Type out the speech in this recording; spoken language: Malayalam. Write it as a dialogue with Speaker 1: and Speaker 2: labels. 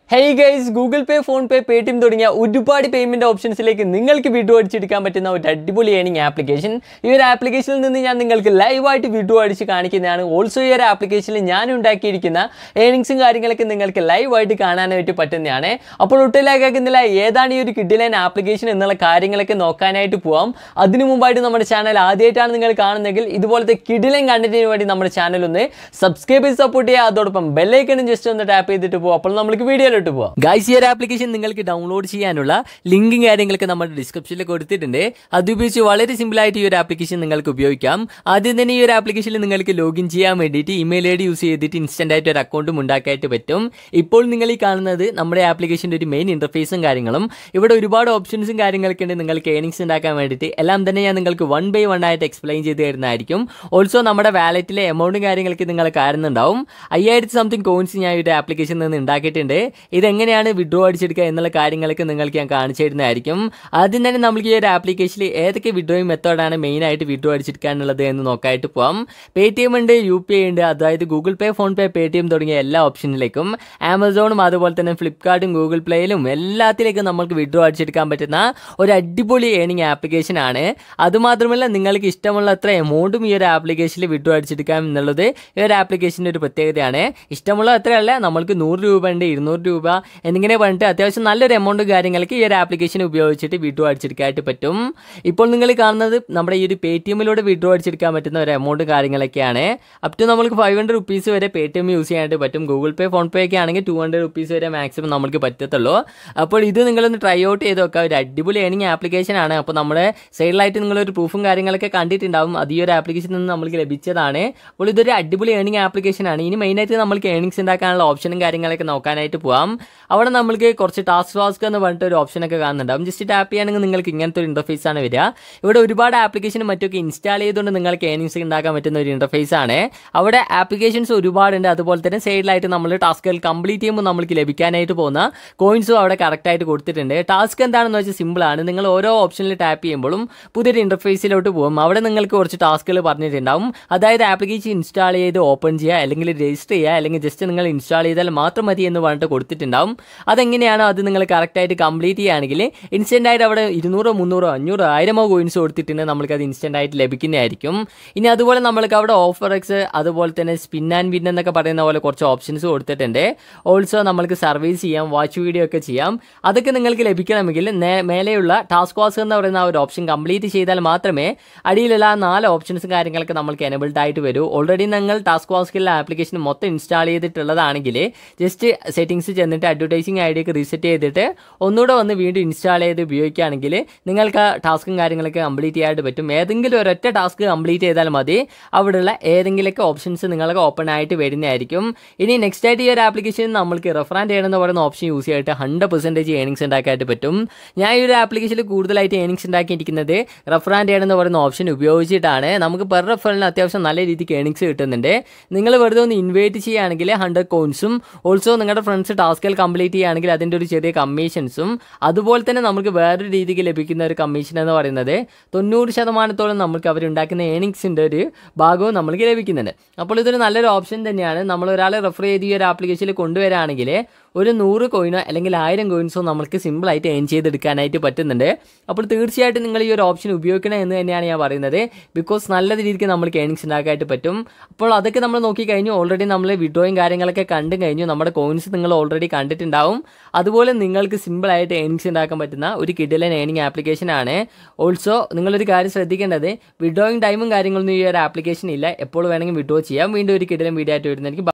Speaker 1: hey guys Google Pay PhonePe Paytm തുടങ്ങിയ ഒരുപാട് പേയ്മെൻറ്റ് ഓപ്ഷൻസിലേക്ക് നിങ്ങൾക്ക് വീഡിയോ അടിച്ചെടുക്കാൻ പറ്റുന്ന ഒരു അടിപൊളി ഏണിംഗ് ആപ്ലിക്കേഷൻ ഈ ഒരു ആപ്ലിക്കേഷനിൽ നിന്ന് ഞാൻ നിങ്ങൾക്ക് ലൈവായിട്ട് വീഡിയോ അടിച്ച് കാണിക്കുന്നതാണ് ഓൾസോ ഈ ഒരു ആപ്ലിക്കേഷനിൽ ഞാൻ ഉണ്ടാക്കിയിരിക്കുന്ന ഏണിങ്സും കാര്യങ്ങളൊക്കെ നിങ്ങൾക്ക് ലൈവായിട്ട് കാണാനായിട്ട് പറ്റുന്നതാണ് അപ്പോൾ ഒട്ടിലാക്കുന്നില്ല ഏതാണ് ഈ ഒരു കിഡിലൈൻ ആപ്ലിക്കേഷൻ എന്നുള്ള കാര്യങ്ങളൊക്കെ നോക്കാനായിട്ട് പോവാം അതിനു മുമ്പായിട്ട് നമ്മുടെ ചാനൽ ആദ്യമായിട്ടാണ് നിങ്ങൾ കാണുന്നതെങ്കിൽ ഇതുപോലത്തെ കിഡിലൈൻ കണ്ടന്റിന് വേണ്ടി നമ്മുടെ ചാനൽ ഒന്ന് സബ്സ്ക്രൈബ് ചെയ്ത് സപ്പോർട്ട് ചെയ്യുക അതോടൊപ്പം ബെല്ലൈക്കണും ജസ്റ്റ് ഒന്ന് ടാപ്പ് ചെയ്തിട്ട് പോകും അപ്പോൾ നമുക്ക് വീഡിയോയിലോട്ട് പോവാം ഗൈസ് ഈ ഒരു ആപ്ലിക്കേഷൻ നിങ്ങൾക്ക് ഡൗൺലോഡ് ചെയ്യാനുള്ള ലിങ്കും കാര്യങ്ങളൊക്കെ നമ്മുടെ ഡിസ്ക്രിപ്ഷനിൽ കൊടുത്തിട്ടുണ്ട് അത് ഉപയോഗിച്ച് വളരെ സിമ്പിൾ ആയിട്ട് ഈ ഒരു ആപ്ലിക്കേഷൻ നിങ്ങൾക്ക് ഉപയോഗിക്കാം ആദ്യം തന്നെ ഈ ഒരു ആപ്ലിക്കേഷനിൽ നിങ്ങൾക്ക് ലോഗിൻ ചെയ്യാൻ വേണ്ടിയിട്ട് ഇമെയിൽ ഐ ഡി യൂസ് ചെയ്തിട്ട് ഇൻസ്റ്റന്റ് ആയിട്ട് ഒരു അക്കൗണ്ടും ഉണ്ടാക്കാനായിട്ട് പറ്റും ഇപ്പോൾ നിങ്ങൾ ഈ കാണുന്നത് നമ്മുടെ ആപ്ലിക്കേഷൻ്റെ ഒരു മെയിൻ ഇന്റർഫേസും കാര്യങ്ങളും ഇവിടെ ഒരുപാട് ഓപ്ഷൻസും കാര്യങ്ങളൊക്കെ ഉണ്ട് നിങ്ങൾക്ക് ഏണിങ്സ് ഉണ്ടാക്കാൻ വേണ്ടിയിട്ട് എല്ലാം തന്നെ ഞാൻ നിങ്ങൾക്ക് വൺ ബൈ വൺ ആയിട്ട് എക്സ്പ്ലെയിൻ ചെയ്ത് തരുന്നതായിരിക്കും ഓൾസോ നമ്മുടെ വാലറ്റിലെ എമൗണ്ടും കാര്യങ്ങളൊക്കെ നിങ്ങൾ കാണുന്നുണ്ടാവും അയ്യായിരത്തി സംതിങ് കോയിൻസ് ഞാൻ ഈ ഒരു ആപ്ലിക്കേഷനിൽ നിന്ന് ഉണ്ടാക്കിയിട്ടുണ്ട് ഇതെങ്ങനെയാണ് വിഡ്രോ അടിച്ചെടുക്കുക എന്നുള്ള കാര്യങ്ങളൊക്കെ നിങ്ങൾക്ക് ഞാൻ കാണിച്ചു തരുന്നതായിരിക്കും ആദ്യം തന്നെ നമുക്ക് ഈ ഒരു ആപ്ലിക്കേഷനിൽ ഏതൊക്കെ വിഡ്രോയും മെത്തേഡാണ് മെയിനായിട്ട് വിഡ്രോ അടിച്ചെടുക്കാനുള്ളത് എന്ന് നോക്കാനായിട്ട് പോകാം പേ ടി എം ഉണ്ട് യു പി ഐ ഉണ്ട് അതായത് Google Pay PhonePe Paytm തുടങ്ങിയ എല്ലാ ഓപ്ഷനിലേക്കും ആമസോണും അതുപോലെ തന്നെ ഫ്ലിപ്കാർട്ടും ഗൂഗിൾ പ്ലേയിലും എല്ലാത്തിലേക്കും നമുക്ക് വിഡ്രോ അടിച്ചെടുക്കാൻ പറ്റുന്ന ഒരു അടിപൊളി ഏണിംഗ് ആപ്ലിക്കേഷൻ ആണ് അതുമാത്രമല്ല നിങ്ങൾക്ക് ഇഷ്ടമുള്ള അത്ര എമൗണ്ടും ഈ ഒരു ആപ്ലിക്കേഷനിൽ വിഡ്രോ അടിച്ചെടുക്കാം എന്നുള്ളത് ഈ ഒരു ആപ്ലിക്കേഷൻ്റെ ഒരു പ്രത്യേകതയാണ് ഇഷ്ടമുള്ള അത്രയല്ല നമ്മൾക്ക് നൂറ് രൂപ ഉണ്ട് ഇരുന്നൂറ് രൂപ എന്നിങ്ങനെ പറഞ്ഞിട്ട് അത്യാവശ്യം നല്ലൊരു എമൗണ്ട് കാര്യങ്ങൾക്ക് ഈ ഒരു ആപ്ലിക്കേഷൻ ഉപയോഗിച്ചിട്ട് വിഡ്രോ അടിച്ചെടുക്കാനായിട്ട് പറ്റും ഇപ്പോൾ നിങ്ങൾ കാണുന്നത് നമ്മുടെ ഈ ഒരു പേ ടി എമ്മിലൂടെ വിഡ്രോ അടിച്ചെടുക്കാൻ പറ്റുന്ന ഒരു എമൗണ്ട് കാര്യങ്ങളൊക്കെയാണ് അപ് ടു നമുക്ക് ഫൈവ് ഹൺഡ്രഡ് റുപ്പീസ് വരെ പേ ടി എം യൂസ് ചെയ്യാനായിട്ട് പറ്റും ഗൂഗിൾ പേ ഫോൺ പേ ഒക്കെ ആണെങ്കിൽ ടു ഹൺഡ്രഡ് റുപ്പീസ് വരെ മാക്സിമം നമുക്ക് പറ്റത്തുള്ളൂ അപ്പോൾ ഇത് നിങ്ങളൊന്ന് ട്രൈ ഔട്ട് ചെയ്ത് നോക്കുക ഒരു അടിപൊളി ഏണിംഗ് ആപ്ലിക്കേഷൻ ആണ് അപ്പോൾ നമ്മുടെ സൈഡിലായിട്ട് നിങ്ങളൊരു പ്രൂഫും കാര്യങ്ങളൊക്കെ കണ്ടിട്ടുണ്ടാവും അത് ഈ ഒരു ആപ്ലിക്കേഷനിൽ നിന്ന് നമുക്ക് ലഭിച്ചതാണ് അപ്പോൾ ഇതൊരു അടിപൊളി ഏണിംഗ് ആപ്ലിക്കേഷൻ ആണ് ഇനി മെയിനായിട്ട് നമുക്ക് ഏണിങ്സ് ഉണ്ടാക്കാനുള്ള ഓപ്ഷനും കാര്യങ്ങളൊക്കെ നോക്കാനായിട്ട് പോകാം അവിടെ നമ്മൾക്ക് കുറച്ച് ടാസ്ക് വാസ്ക് എന്ന് പറഞ്ഞിട്ട് ഒരു ഓപ്ഷനൊക്കെ കാണുന്നുണ്ടാവും ജസ്റ്റ് ടാപ്പ് ചെയ്യുകയാണെങ്കിൽ നിങ്ങൾക്ക് ഇങ്ങനത്തെ ഒരു ഇൻ്റർഫേസ് ആണ് വരിക ഇവിടെ ഒരുപാട് ആപ്ലിക്കേഷനും മറ്റൊക്കെ ഇൻസ്റ്റാൾ ചെയ്തുകൊണ്ട് നിങ്ങൾക്ക് ഏണിങ്സ് ഉണ്ടാക്കാൻ പറ്റുന്ന ഒരു ഇൻ്റർഫേസ് ആണ് അവിടെ ആപ്ലിക്കേഷൻസ് ഒരുപാടുണ്ട് അതുപോലെ തന്നെ സൈഡിലായിട്ട് നമ്മൾ ടാസ്കുകൾ കംപ്ലീറ്റ് ചെയ്യുമ്പോൾ നമുക്ക് ലഭിക്കാനായിട്ട് പോകുന്ന കോയിൻസും അവിടെ കറക്റ്റായിട്ട് കൊടുത്തിട്ടുണ്ട് ടാസ്ക് എന്താണെന്ന് വെച്ചാൽ സിമ്പിളാണ് നിങ്ങൾ ഓരോ ഓപ്ഷനിൽ ടാപ്പ് ചെയ്യുമ്പോഴും പുതിയൊരു ഇൻ്റർഫേസിലോട്ട് പോകും അവിടെ നിങ്ങൾക്ക് കുറച്ച് ടാസ്കുകൾ പറഞ്ഞിട്ടുണ്ടാവും അതായത് ആപ്ലിക്കേഷൻ ഇൻസ്റ്റാൾ ചെയ്ത് ഓപ്പൺ ചെയ്യുക അല്ലെങ്കിൽ രജിസ്റ്റർ ചെയ്യുക അല്ലെങ്കിൽ ജസ്റ്റ് നിങ്ങൾ ഇൻസ്റ്റാൾ ചെയ്താൽ മാത്രം മതി എന്ന് പറഞ്ഞിട്ട് കൊടുത്തിട്ടുണ്ടാവും അതെങ്ങനെയാണോ അത് നിങ്ങൾ കറക്റ്റായിട്ട് കംപ്ലീറ്റ് ചെയ്യുകയാണെങ്കിൽ ഇൻസ്റ്റൻ്റ് ആയിട്ട് അവിടെ ഇരുന്നൂറോ മുന്നൂറോ അഞ്ഞൂറോ ആയിരമോ കോയിൻസ് കൊടുത്തിട്ടുണ്ടെങ്കിൽ നമുക്ക് അത് ഇൻസ്റ്റൻ്റ് ആയിട്ട് ലഭിക്കുന്നതായിരിക്കും ഇനി അതുപോലെ നമ്മൾക്ക് അവിടെ ഓഫർ എക്സ് അതുപോലെ തന്നെ സ്പിൻ ആൻഡ് വിൻ എന്നൊക്കെ പറയുന്ന പോലെ കുറച്ച് ഓപ്ഷൻസ് കൊടുത്തിട്ടുണ്ട് ഓൾസോ നമ്മൾക്ക് സർവീസ് ചെയ്യാം വാച്ച് വീഡിയോ ഒക്കെ ചെയ്യാം അതൊക്കെ നിങ്ങൾക്ക് ലഭിക്കണമെങ്കിൽ നേ- മേലെയുള്ള ടാസ്ക് വാസ് എന്ന് പറയുന്ന ആ ഒരു ഓപ്ഷൻ കംപ്ലീറ്റ് ചെയ്താൽ മാത്രമേ അടിയിലുള്ള ആ നാല് ഓപ്ഷൻസും കാര്യങ്ങളൊക്കെ നമ്മൾക്ക് എനബിൾഡ് ആയിട്ട് വരൂ ഓൾറെഡി നിങ്ങൾ ടാസ്ക് വാസ്കിലെ ആപ്ലിക്കേഷൻ മൊത്തം ഇൻസ്റ്റാൾ ചെയ്തിട്ടുള്ളതാണെങ്കിൽ ജസ്റ്റ് സെറ്റിംഗ്സ് ചെന്നിട്ട് അഡ്വർടൈസിങ് ഐ ഡി ഒക്കെ റീസെറ്റ് ചെയ്തിട്ട് ഒന്നുകൂടെ വന്ന് വീണ്ടും ഇൻസ്റ്റാൾ ചെയ്ത് ഉപയോഗിക്കുകയാണെങ്കിൽ നിങ്ങൾക്ക് ആ ടാസ്കും കാര്യങ്ങളൊക്കെ കംപ്ലീറ്റ് ചെയ്യാനായിട്ട് പറ്റും ഏതെങ്കിലും ഒരൊറ്റ ടാസ്ക് കംപ്ലീറ്റ് ചെയ്താൽ മതി അവിടെയുള്ള ഏതെങ്കിലുമൊക്കെ ഓപ്ഷൻസ് നിങ്ങൾക്ക് ഓപ്പൺ ആയിട്ട് വരുന്നതായിരിക്കും ഇനി നെക്സ്റ്റ് ആയിട്ട് ഈ ഒരു ആപ്ലിക്കേഷൻ നമ്മൾക്ക് റെഫറാൻഡ് ചെയ്യണമെന്ന് പറയുന്ന ഓപ്ഷൻ യൂസ് ചെയ്തിട്ട് ഹൺഡ്രഡ് പെർസെൻറ്റേജ് ഏണിങ്സ് ഉണ്ടാക്കാനായിട്ട് പറ്റും ഞാൻ ഈ ഒരു ആപ്ലിക്കേഷനിൽ കൂടുതലായിട്ട് ഏണിങ്സ് ഉണ്ടാക്കിയിരിക്കുന്നത് റെഫറാൻഡ് ചെയ്യണമെന്ന് പറയുന്ന ഓപ്ഷൻ ഉപയോഗിച്ചിട്ടാണ് നമുക്ക് പെർ റെഫറലിന് അത്യാവശ്യം നല്ല രീതിക്ക് ഏണിങ്സ് കിട്ടുന്നുണ്ട് നിങ്ങൾ വെറുതെ ഒന്ന് ഇൻവൈറ്റ് ചെയ്യുകയാണെങ്കിൽ ഹൺഡ്രഡ് കോയിൻസും ഓൾസോ നിങ്ങളുടെ ഫ്രണ്ട്സ് ടാസ്കുകൾ കംപ്ലീറ്റ് ചെയ്യുകയാണെങ്കിൽ അതിൻ്റെ ഒരു ചെറിയ കമ്മീഷൻസും അതുപോലെ തന്നെ നമുക്ക് വേറൊരു രീതിക്ക് ലഭിക്കുന്ന ഒരു കമ്മീഷൻ എന്ന് പറയുന്നത് തൊണ്ണൂറ് ശതമാനത്തോളം നമുക്ക് അവരുണ്ടാക്കുന്ന ഏണിങ്സിൻ്റെ ഒരു ഭാഗവും നമുക്ക് ലഭിക്കുന്നുണ്ട് അപ്പോൾ ഇതൊരു നല്ലൊരു ഓപ്ഷൻ തന്നെയാണ് നമ്മൾ ഒരാളെ റെഫർ ചെയ്ത് ഈ ഒരു ആപ്ലിക്കേഷനിൽ കൊണ്ടുവരാണെങ്കിൽ ഒരു നൂറ് കോയിനോ അല്ലെങ്കിൽ ആയിരം കോയിൻസോ നമുക്ക് സിമ്പിളായിട്ട് ഏൺ ചെയ്തെടുക്കാനായിട്ട് പറ്റുന്നുണ്ട് അപ്പോൾ തീർച്ചയായിട്ടും നിങ്ങൾ ഈ ഒരു ഓപ്ഷൻ ഉപയോഗിക്കണം എന്ന് തന്നെയാണ് ഞാൻ പറയുന്നത് ബിക്കോസ് നല്ല രീതിക്ക് നമുക്ക് ഏണിങ്സ് ഉണ്ടാക്കാനായിട്ട് പറ്റും അപ്പോൾ അതൊക്കെ നമ്മൾ നോക്കിക്കഴിഞ്ഞു ഓൾറെഡി നമ്മൾ വിഡ്രോയും കാര്യങ്ങളൊക്കെ കണ്ടു കഴിഞ്ഞു നമ്മുടെ കോയിൻസ് നിങ്ങൾ ഓൾറെഡി കണ്ടിട്ടുണ്ടാവും അതുപോലെ നിങ്ങൾക്ക് സിമ്പിളായിട്ട് ഏണിങ്സ് ഉണ്ടാക്കാൻ പറ്റുന്ന ഒരു കിഡിലൻ ഏണിംഗ് ആപ്ലിക്കേഷൻ ആണ് ഓൾസോ നിങ്ങളൊരു കാര്യം ശ്രദ്ധിക്കേണ്ടത് വിഡ്രോയിങ് ടൈമും കാര്യങ്ങളൊന്നും ഈ ഒരു ആപ്ലിക്കേഷൻ ഇല്ല എപ്പോൾ വേണമെങ്കിൽ വിഡ്രോ ചെയ്യാം വീണ്ടും ഒരു കിഡിലൻ വീഡിയോ ആയിട്ട് വരുന്നതായിരിക്കും